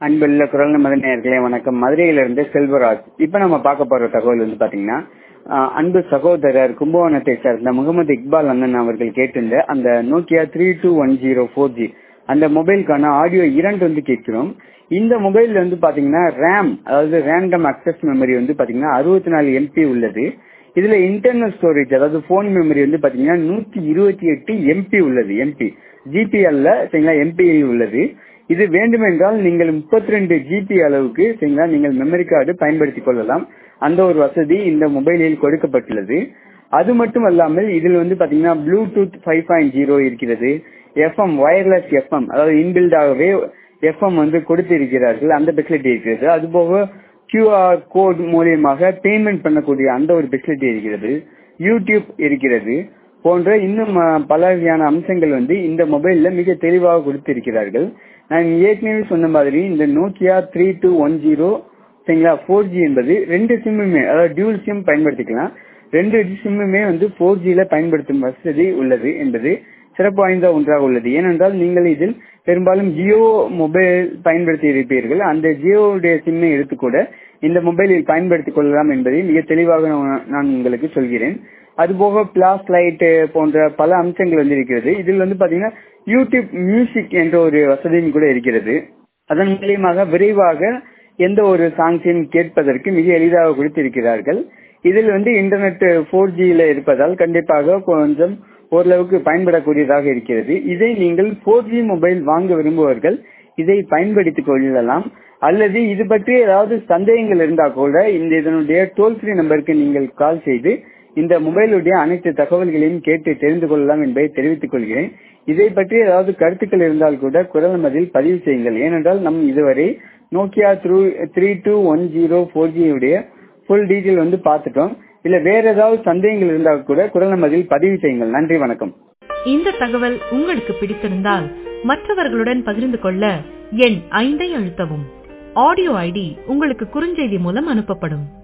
அன்புள்ள குரல் நமது நேர்களே வணக்கம் மதுரையிலிருந்து செல்வராஜ் இப்ப நம்ம பார்க்க போற தகவல் வந்து பாத்தீங்கன்னா ஆஹ், அன்பு சகோதரர் கும்பகோணத்தை சேர்ந்த முகமது இக்பால் அண்ணன் அவர்கள் கேட்டிருந்த அந்த Nokia three two one zero four G அந்த மொபைலுக்கான ஆடியோ இரண்டு வந்து கேட்கிறோம் இந்த மொபைல்ல வந்து பாத்தீங்கன்னா ரேம் அதாவது ரேண்டம் அக்சஸ் மெமரி வந்து பாத்தீங்கன்னா அறுபத்தி நாலு எம்பி உள்ளது இதுல இன்டர்னல் ஸ்டோரேஜ் அதாவது போன் மெமரி வந்து பாத்தீங்கன்னா நூத்தி இருபத்தி எட்டு எம்பி உள்ளது எம்பி ஜிபிஎல்ல சரிங்களா எம்பி உள்ளது இது வேண்டுமென்றால் நீங்கள் முப்பத்தி ரெண்டு ஜிபி அளவுக்கு சரிங்களா நீங்கள் மெமரி கார்டு பயன்படுத்திக் கொள்ளலாம் அந்த ஒரு வசதி இந்த மொபைலில் கொடுக்கப்பட்டுள்ளது அது மட்டும் அல்லாமல் இதில் வந்து பாத்தீங்கன்னா ப்ளூடூத் ஃபைவ் பாயிண்ட் ஜீரோ இருக்கிறது எஃப்எம் வயர்லெஸ் எஃப்எம் அதாவது இன்பில்டாகவே எஃப்எம் வந்து கொடுத்திருக்கிறார்கள் அந்த ஃபெசிலிட்டி இருக்கிறது அதுபோக கியூஆர் கோட் மூலியமாக பேமெண்ட் பண்ணக்கூடிய அந்த ஒரு ஃபெசிலிட்டி இருக்கிறது யூடியூப் இருக்கிறது போன்ற இன்னும் அஹ், பல வகையான அம்சங்கள் வந்து இந்த மொபைல்ல மிக தெளிவாக கொடுத்திருக்கிறார்கள் நான் ஏற்கனவே சொன்ன மாதிரி இந்த Nokia three two one zero சரிங்களா ஃபோர் ஜி என்பது ரெண்டு சிம்முமே அதாவது டியூல் சிம் பயன்படுத்திக்கலாம் ரெண்டு சிம்முமே வந்து ஃபோர் ஜில பயன்படுத்தும் வசதி உள்ளது என்பது சிறப்பு வாய்ந்த ஒன்றாக உள்ளது ஏனென்றால் நீங்கள் இதில் பெரும்பாலும் ஜியோ மொபைல் பயன்படுத்தி இருப்பீர்கள் அந்த ஜியோவுடைய சிம்மை எடுத்துக்கூட இந்த மொபைலில் பயன்படுத்திக் கொள்ளலாம் என்பதை மிக தெளிவாக நான் நான் உங்களுக்கு சொல்கிறேன் அதுபோக பிளாஸ் லைட் போன்ற பல அம்சங்கள் வந்து இருக்கிறது இதில் வந்து பாத்தீங்கன்னா யூடியூப் மியூசிக் என்ற ஒரு வசதியும் கூட இருக்கிறது அதன் மூலியமாக விரைவாக எந்த ஒரு சாங்ஸையும் கேட்பதற்கு மிக எளிதாக கொடுத்திருக்கிறார்கள் இதில் வந்து இன்டர்நெட் ஃபோர் ஜியில இருப்பதால் கண்டிப்பாக கொஞ்சம் ஓரளவுக்கு பயன்படக்கூடியதாக இருக்கிறது இதை நீங்கள் ஃபோர் ஜி மொபைல் வாங்க விரும்புவர்கள் இதை பயன்படுத்திக் கொள்ளலாம் அல்லது இது பற்றி ஏதாவது சந்தேகங்கள் இருந்தா கூட இந்த இதனுடைய டோல் ஃப்ரீ நம்பருக்கு நீங்கள் கால் செய்து இந்த மொபைலுடைய அனைத்து தகவல்களையும் கேட்டு தெரிந்து கொள்ளலாம் என்பதை தெரிவித்துக் கொள்கிறேன் இதை பற்றி ஏதாவது கருத்துக்கள் இருந்தால் கூட குரல் மதில் பதிவு செய்யுங்கள் ஏனென்றால் நம் இதுவரை Nokia through three two one zero four ஜியுடைய ஃபுல் டீட்டெயில் வந்து பார்த்துட்டோம் இல்ல வேற ஏதாவது சந்தேகங்கள் இருந்தால் கூட குரல் மதில் பதிவு செய்யுங்கள் நன்றி வணக்கம் இந்த தகவல் உங்களுக்கு பிடித்திருந்தால் மற்றவர்களுடன் பகிர்ந்து கொள்ள எண் ஐந்தை அழுத்தவும் ஆடியோ ஐடி உங்களுக்கு குறுஞ்செய்தி மூலம் அனுப்பப்படும்